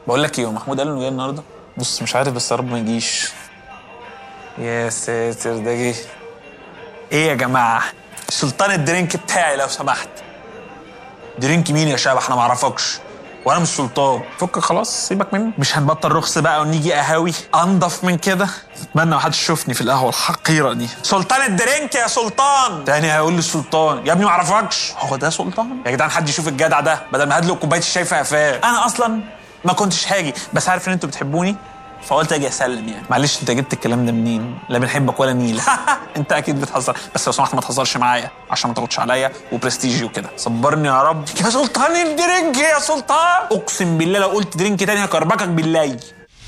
بقول لك ايه هو محمود قال انه جاي النهارده بص مش عارف بس يا رب ما يجيش يا ساتر ده جه ايه يا جماعه سلطان الدرينك بتاعي لو سمحت درينك مين يا شبح انا ما اعرفكش وانا مش سلطان فك خلاص سيبك مني مش هنبطل رخص بقى ونيجي قهاوي انضف من كده اتمنى ما حدش يشوفني في القهوه الحقيره دي سلطان الدرينك يا سلطان تاني هيقول لي سلطان يا ابني ما اعرفكش هو ده سلطان يا جدعان حد يشوف الجدع ده بدل ما هدلق كوبايه الشاي في قفاه انا اصلا ما كنتش هاجي بس عارف ان انتوا بتحبوني فقلت اجي اسلم يعني معلش انت جبت الكلام ده منين لا بنحبك ولا نيل انت اكيد بتهزر بس لو سمحت ما تهزرش معايا عشان ما تاخدش عليا وبرستيجي وكده صبرني يا رب يا سلطان الدرينك يا سلطان اقسم بالله لو قلت درينك تاني هكربكك بالله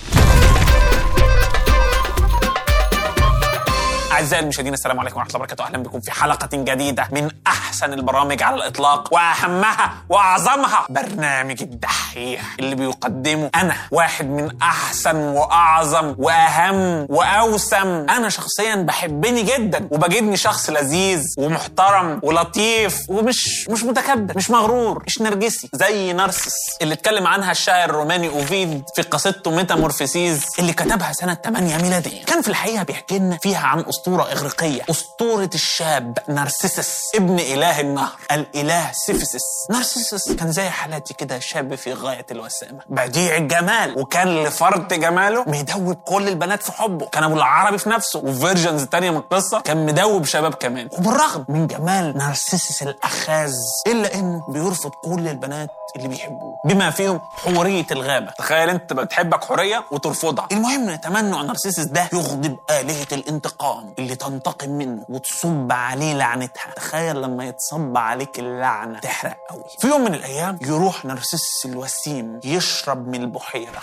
أعزائي المشاهدين السلام عليكم ورحمة الله وبركاته أهلا بكم في حلقة جديدة من أحسن البرامج على الإطلاق وأهمها وأعظمها برنامج الدحيح اللي بيقدمه أنا واحد من أحسن وأعظم وأهم وأوسم أنا شخصيا بحبني جدا وبجدني شخص لذيذ ومحترم ولطيف ومش مش متكبر مش مغرور مش نرجسي زي نارسس اللي اتكلم عنها الشاعر الروماني أوفيد في قصيدته ميتامورفيسيز اللي كتبها سنة 8 ميلادية كان في الحقيقة بيحكي لنا فيها عن أسطورة إغريقية أسطورة الشاب نارسيسس ابن إله النهر الإله سيفيسس نارسيسس كان زي حالاتي كده شاب في غاية الوسامة بديع الجمال وكان لفرط جماله مدوب كل البنات في حبه كان أبو العربي في نفسه وفيرجنز تانية من القصة كان مدوب شباب كمان وبالرغم من جمال نارسيسس الأخاذ إلا إنه بيرفض كل البنات اللي بيحبوه بما فيهم حورية الغابة تخيل انت بتحبك حورية وترفضها المهم تمنع نارسيسس ده يغضب آلهة الانتقام اللي تنتقم منه وتصب عليه لعنتها تخيل لما يتصب عليك اللعنة تحرق قوي في يوم من الأيام يروح نارسيسس الوسيم يشرب من البحيرة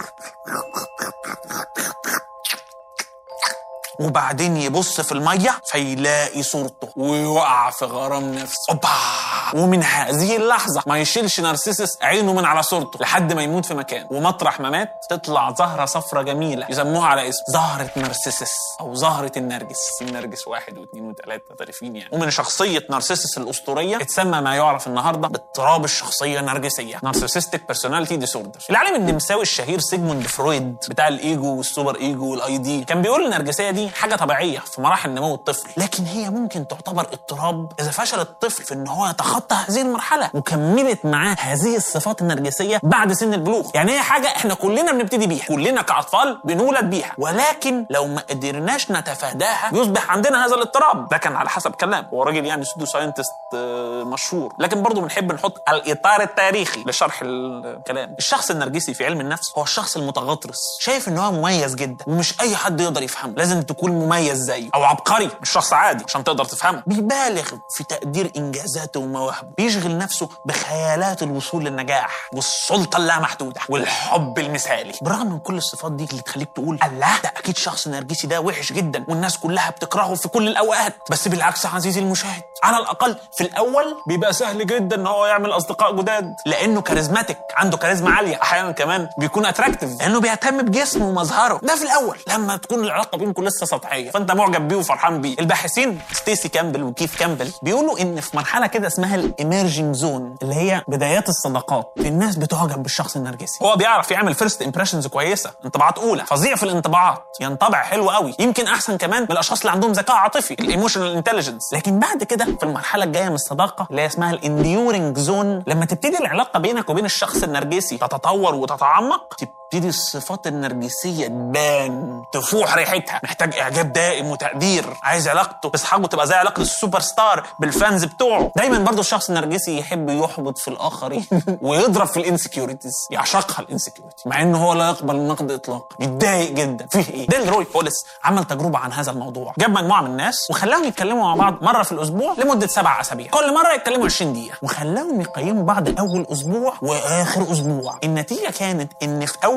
وبعدين يبص في المية فيلاقي صورته ويقع في غرام نفسه اوبا ومن هذه اللحظة ما يشيلش نارسيسس عينه من على صورته لحد ما يموت في مكان ومطرح ما مات تطلع زهرة صفرة جميلة يسموها على اسم زهرة نارسيسس أو زهرة النرجس النرجس واحد واثنين وثلاثة عارفين يعني ومن شخصية نارسيسس الأسطورية اتسمى ما يعرف النهاردة باضطراب الشخصية النرجسية نارسيسستيك بيرسوناليتي ديسوردر العالم النمساوي الشهير سيجموند فرويد بتاع الايجو والسوبر ايجو والاي دي كان بيقول النرجسية دي حاجة طبيعية في مراحل نمو الطفل لكن هي ممكن تعتبر اضطراب إذا فشل الطفل في إن هو يتخطى هذه المرحلة وكملت معاه هذه الصفات النرجسية بعد سن البلوغ يعني هي حاجة احنا كلنا بنبتدي بيها كلنا كأطفال بنولد بيها ولكن لو ما قدرناش نتفاداها يصبح عندنا هذا الاضطراب ده كان على حسب كلام هو راجل يعني سودو ساينتست آه، مشهور لكن برضه بنحب نحط الإطار التاريخي لشرح الكلام الشخص النرجسي في علم النفس هو الشخص المتغطرس شايف ان هو مميز جدا ومش اي حد يقدر يفهمه لازم تكون مميز زيه او عبقري مش شخص عادي عشان تقدر تفهمه بيبالغ في تقدير انجازاته ومواهبه بيشغل نفسه بخيالات الوصول للنجاح والسلطه اللامحدوده والحب المثالي برغم من كل الصفات دي اللي تخليك تقول الله ده اكيد شخص نرجسي ده وحش جدا والناس كلها بتكرهه في كل الاوقات بس بالعكس عزيزي المشاهد على الاقل في الاول بيبقى سهل جدا ان هو يعمل اصدقاء جداد لانه كاريزماتيك عنده كاريزما عاليه احيانا كمان بيكون اتراكتيف لانه بيهتم بجسمه ومظهره ده في الاول لما تكون العلاقه بينكم لسه سطحيه فانت معجب بيه وفرحان بيه الباحثين ستيسي كامبل وكيف كامبل بيقولوا ان في مرحله كده اسمها الايمرجنج زون اللي هي بدايات الصداقات الناس بتعجب بالشخص النرجسي هو بيعرف يعمل فيرست امبريشنز كويسه انطباعات اولى فظيع في الانطباعات ينطبع حلو قوي يمكن احسن كمان من الاشخاص اللي عندهم ذكاء عاطفي الايموشنال انتليجنس لكن بعد كده في المرحله الجايه من الصداقه اللي هي اسمها الانديورنج زون لما تبتدي العلاقه بينك وبين الشخص النرجسي تتطور وتتعمق تبتدي الصفات النرجسيه تبان تفوح ريحتها محتاج اعجاب دائم وتقدير عايز علاقته باصحابه تبقى زي علاقه السوبر ستار بالفانز بتوعه دايما برضو الشخص النرجسي يحب يحبط في الاخرين ويضرب في الانسكيورتيز يعشقها الانسكيورتي مع انه هو لا يقبل النقد اطلاقا بيتضايق جدا فيه ايه ديل روي بوليس عمل تجربه عن هذا الموضوع جاب مجموعه من الناس وخلاهم يتكلموا مع بعض مره في الاسبوع لمده سبع اسابيع كل مره يتكلموا 20 دقيقه وخلاهم يقيموا بعض اول اسبوع واخر اسبوع النتيجه كانت ان في اول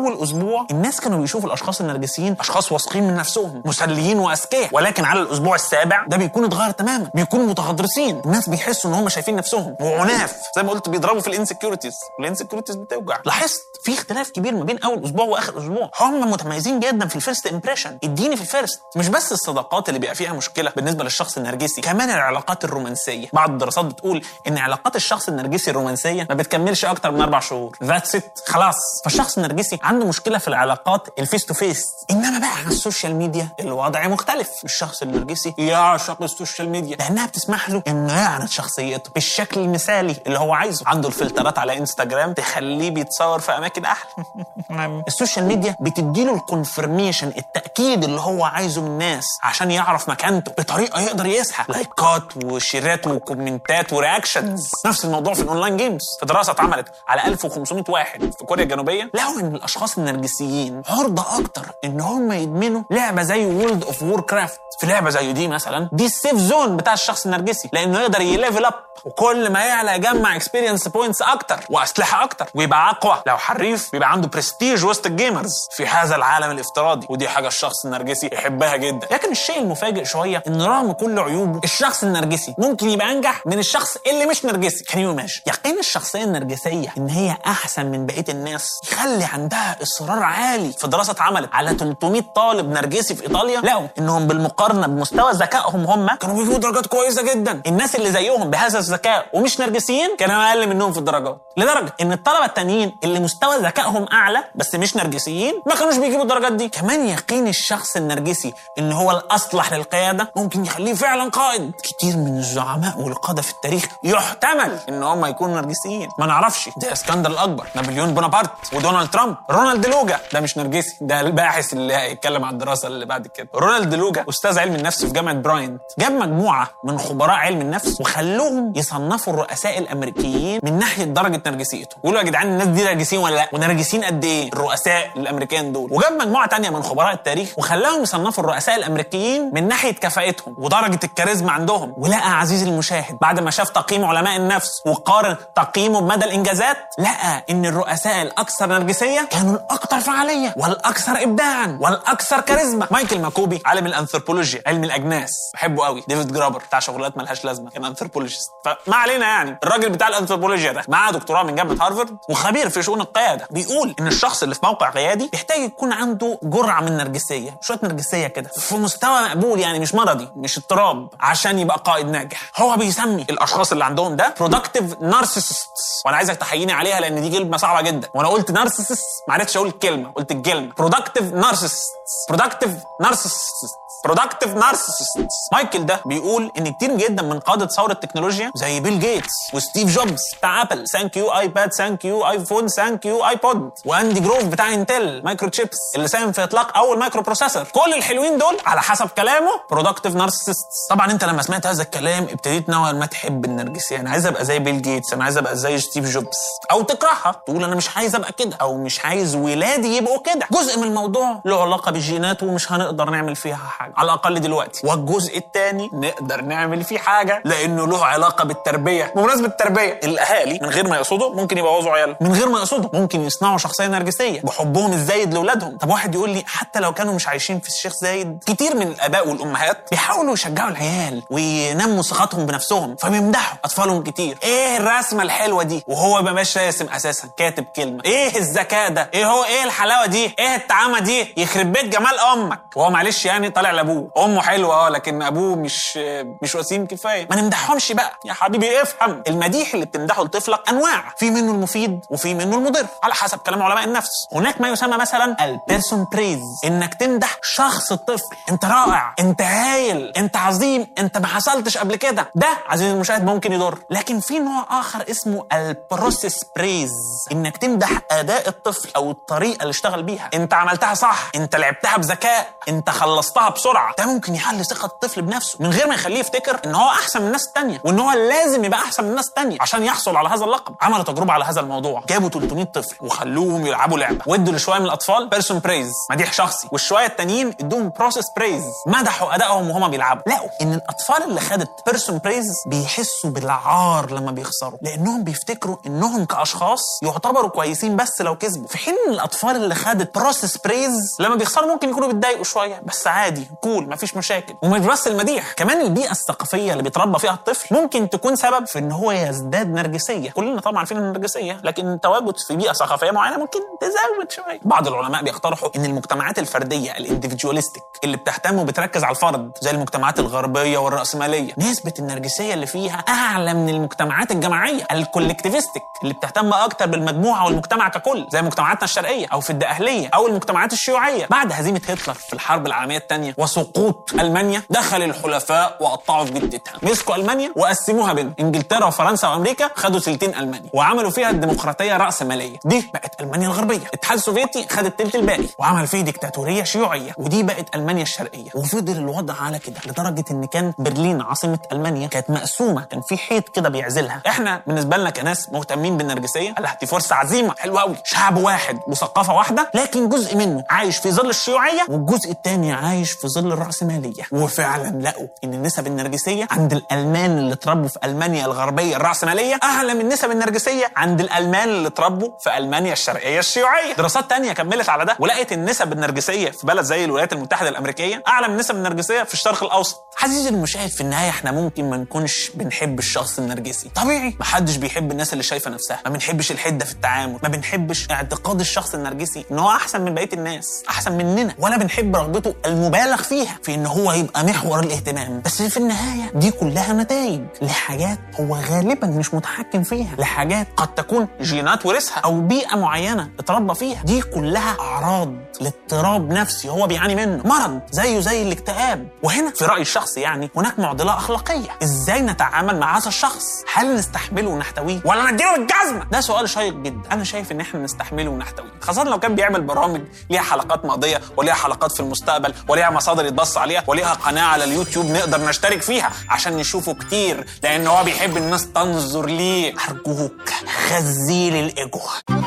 اول اسبوع الناس كانوا بيشوفوا الاشخاص النرجسيين اشخاص واثقين من نفسهم مسليين واذكياء ولكن على الاسبوع السابع ده بيكون اتغير تماما بيكونوا متغطرسين الناس بيحسوا ان هم شايفين نفسهم وعناف زي ما قلت بيضربوا في الانسكيورتيز والانسكيورتيز بتوجع لاحظت في اختلاف كبير ما بين اول اسبوع واخر اسبوع هم متميزين جدا في الفيرست امبريشن اديني في الفيرست مش بس الصداقات اللي بيبقى فيها مشكله بالنسبه للشخص النرجسي كمان العلاقات الرومانسيه بعض الدراسات بتقول ان علاقات الشخص النرجسي الرومانسيه ما بتكملش اكتر من اربع شهور ذاتس ات خلاص فالشخص النرجسي عنده مشكله في العلاقات الفيس تو فيس انما بقى على السوشيال ميديا الوضع مختلف الشخص النرجسي يعشق السوشيال ميديا لانها بتسمح له انه يعرض شخصيته بالشكل المثالي اللي هو عايزه عنده الفلترات على انستجرام تخليه بيتصور في اماكن احلى السوشيال ميديا بتديله الكونفرميشن التاكيد اللي هو عايزه من الناس عشان يعرف مكانته بطريقه يقدر يسحب لايكات وشيرات وكومنتات ورياكشنز نفس الموضوع في الاونلاين جيمز في دراسه اتعملت على 1500 واحد في كوريا الجنوبيه لقوا ان الاشخاص النرجسيين عرضه اكتر ان هم يدمنوا لعبه زي وورلد اوف وور كرافت في لعبه زي دي مثلا دي السيف زون بتاع الشخص النرجسي لانه يقدر يليفل اب وكل ما يعلى يجمع اكسبيرينس بوينتس اكتر واسلحه اكتر ويبقى اقوى لو حريف بيبقى عنده برستيج وسط الجيمرز في هذا العالم الافتراضي ودي حاجه الشخص النرجسي يحبها جدا لكن الشيء المفاجئ شويه ان رغم كل عيوبه الشخص النرجسي ممكن يبقى انجح من الشخص اللي مش نرجسي كان يو ماشي يقين الشخصيه النرجسيه ان هي احسن من بقيه الناس يخلي عندها اصرار عالي في دراسه اتعملت على 300 طالب نرجسي في ايطاليا لقوا انهم بالمقارنه بمستوى ذكائهم هم كانوا بيجيبوا درجات كويسه جدا الناس اللي زيهم بهذا الذكاء ومش نرجسيين كانوا اقل منهم في الدرجات لدرجه ان الطلبه التانيين اللي مستوى ذكائهم اعلى بس مش نرجسيين ما كانوش بيجيبوا الدرجات دي كمان يقين الشخص النرجسي ان هو الاصلح للقياده ممكن يخليه فعلا قائد كتير من الزعماء والقاده في التاريخ يحتمل ان هم يكونوا نرجسيين ما نعرفش ده اسكندر الاكبر نابليون بونابرت ودونالد ترامب رونالد لوجا ده مش نرجسي ده الباحث اللي هيتكلم عن الدراسه اللي بعد كده رونالد لوجا استاذ علم النفس في جامعه براينت جاب مجموعه من خبراء علم النفس وخلوهم يصنفوا الرؤساء الامريكيين من ناحيه درجه نرجسيتهم يقولوا يا جدعان الناس دي نرجسيين ولا لا ونرجسيين قد ايه الرؤساء الامريكان دول وجاب مجموعه تانية من خبراء التاريخ وخلاهم يصنفوا الرؤساء الامريكيين من ناحيه كفاءتهم ودرجه الكاريزما عندهم ولقى عزيزي المشاهد بعد ما شاف تقييم علماء النفس وقارن تقييمه بمدى الانجازات لقى ان الرؤساء الاكثر نرجسيه كانوا الاكثر فعاليه والاكثر ابداعا والاكثر كاريزما مايكل ماكوبي عالم الانثروبولوجيا علم الاجناس بحبه قوي ديفيد جرابر بتاع شغلات ملهاش لازمه كان انثروبولوجيست فما علينا يعني الراجل بتاع الانثروبولوجيا ده معاه دكتوراه من جامعه هارفارد وخبير في شؤون القياده بيقول ان الشخص اللي في موقع قيادي بيحتاج يكون عنده جرعه من النرجسيه شويه نرجسيه كده في مستوى مقبول يعني مش مرضي مش اضطراب عشان يبقى قائد ناجح هو بيسمي الاشخاص اللي عندهم ده برودكتيف نارسيسست وانا عايزك تحييني عليها لان دي كلمه صعبه جدا وانا قلت نارسيسست ما عرفتش اقول الكلمه قلت الكلمه برودكتيف نارسيسست برودكتيف نارسيسست برودكتيف نارسيسست مايكل ده بيقول ان كتير جدا من قاده ثوره التكنولوجيا زي بيل جيتس وستيف جوبز بتاع ابل ثانك يو ايباد ثانك يو ايفون ثانك يو ايبود واندي جروف بتاع انتل مايكرو تشيبس اللي ساهم في اطلاق اول مايكرو بروسيسور كل الحلوين دول على حسب كلامه برودكتيف نارسيسست طبعا انت لما سمعت هذا الكلام ابتديت نوعا ما تحب النرجسيه انا عايز ابقى زي بيل جيتس انا عايز ابقى زي ستيف جوبز او تكرهها تقول انا مش عايز ابقى كده او مش عايز ولادي يبقوا كده جزء من الموضوع له علاقه بالجينات ومش هنقدر نعمل فيها حاجه على الاقل دلوقتي والجزء الثاني نقدر نعمل فيه حاجه لانه له علاقه بالتربيه بمناسبه التربيه الاهالي من غير ما يقصدوا ممكن يبوظوا عيالهم من غير ما يقصدوا ممكن يصنعوا شخصيه نرجسيه بحبهم الزايد لاولادهم طب واحد يقول لي حتى لو كانوا مش عايشين في الشيخ زايد كتير من الاباء والامهات بيحاولوا يشجعوا العيال وينموا ثقتهم بنفسهم فبيمدحوا اطفالهم كتير ايه الرسمه الحلوه دي وهو ما مش راسم اساسا كاتب كلمه ايه الذكاء ده ايه هو ايه الحلاوه دي ايه الطعامه دي يخرب بيت جمال امك وهو معلش يعني طالع لابوه امه حلوه اه لكن ابوه مش مش وسيم كفايه ما نمدحهمش بقى يا حبيبي افهم المديح اللي بتمدحه لطفلك انواع في منه المفيد وفي منه المضر على حسب كلام علماء النفس هناك ما يسمى مثلا البيرسون بريز انك تمدح شخص الطفل انت رائع انت هايل انت عظيم انت ما حصلتش قبل كده ده عزيزي المشاهد ممكن يضر لكن في نوع اخر اسمه البروسيس بريز انك تمدح اداء الطفل او الطريقه اللي اشتغل بيها انت عملتها صح انت لعبتها بذكاء انت خلصتها بسرعه بسرعه ده ممكن يعلي ثقه الطفل بنفسه من غير ما يخليه يفتكر ان هو احسن من الناس التانيه وان هو لازم يبقى احسن من الناس التانيه عشان يحصل على هذا اللقب عملوا تجربه على هذا الموضوع جابوا 300 طفل وخلوهم يلعبوا لعبه وادوا لشويه من الاطفال بيرسون بريز مديح شخصي والشويه التانيين ادوهم بروسيس بريز مدحوا ادائهم وهما بيلعبوا لقوا ان الاطفال اللي خدت بيرسون بريز بيحسوا بالعار لما بيخسروا لانهم بيفتكروا انهم كاشخاص يعتبروا كويسين بس لو كسبوا في حين ان الاطفال اللي خدت بروسيس بريز لما بيخسروا ممكن يكونوا بيتضايقوا شويه بس عادي كول مفيش مشاكل ومش بس المديح كمان البيئه الثقافيه اللي بيتربى فيها الطفل ممكن تكون سبب في ان هو يزداد نرجسيه كلنا طبعا عارفين النرجسيه لكن التواجد في بيئه ثقافيه معينه ممكن تزود شويه بعض العلماء بيقترحوا ان المجتمعات الفرديه الانديفيدواليستيك اللي بتهتم وبتركز على الفرد زي المجتمعات الغربيه والراسماليه نسبه النرجسيه اللي فيها اعلى من المجتمعات الجماعيه الكولكتيفستيك اللي بتهتم اكتر بالمجموعه والمجتمع ككل زي مجتمعاتنا الشرقيه او في الدقهليه او المجتمعات الشيوعيه بعد هزيمه هتلر في الحرب العالميه الثانيه وسقوط المانيا دخل الحلفاء وقطعوا في جدتها مسكوا المانيا وقسموها بين انجلترا وفرنسا وامريكا خدوا ثلثين المانيا وعملوا فيها الديمقراطيه راسماليه دي بقت المانيا الغربيه الاتحاد السوفيتي خد الثلث الباقي وعمل فيه ديكتاتوريه شيوعيه ودي بقت المانيا الشرقيه وفضل الوضع على كده لدرجه ان كان برلين عاصمه المانيا كانت مقسومه كان في حيط كده بيعزلها احنا بالنسبه لنا كناس مهتمين بالنرجسيه لا دي فرصه عظيمه حلوه قوي شعب واحد وثقافه واحده لكن جزء منه عايش في ظل الشيوعيه والجزء الثاني عايش في ظل الراسماليه وفعلا لقوا ان النسب النرجسيه عند الالمان اللي اتربوا في المانيا الغربيه الراسماليه اعلى من نسب النرجسيه عند الالمان اللي اتربوا في المانيا الشرقيه الشيوعيه دراسات تانية كملت على ده ولقت النسب النرجسيه في بلد زي الولايات المتحده الامريكيه اعلى من النسب النرجسيه في الشرق الاوسط عزيزي المشاهد في النهايه احنا ممكن ما نكونش بنحب الشخص النرجسي طبيعي محدش بيحب الناس اللي شايفه نفسها ما بنحبش الحده في التعامل ما بنحبش اعتقاد الشخص النرجسي ان هو احسن من بقيه الناس احسن مننا ولا بنحب رغبته المبالغ فيها في ان هو يبقى محور الاهتمام بس في النهايه دي كلها نتائج لحاجات هو غالبا مش متحكم فيها لحاجات قد تكون جينات ورثها او بيئه معينه اتربى فيها دي كلها اعراض لاضطراب نفسي هو بيعاني منه مرض زيه زي الاكتئاب وهنا في رايي الشخصي يعني هناك معضله اخلاقيه ازاي نتعامل مع هذا الشخص هل نستحمله ونحتويه ولا نديله بالجزمه ده سؤال شيق جدا انا شايف ان احنا نستحمله ونحتويه خاصه لو كان بيعمل برامج ليها حلقات ماضيه وليها حلقات في المستقبل وليها مصادر يتبص عليها وليها قناه على اليوتيوب نقدر نشترك فيها عشان نشوفه كتير لان هو بيحب الناس تنظر ليه ارجوك خزيل الايجو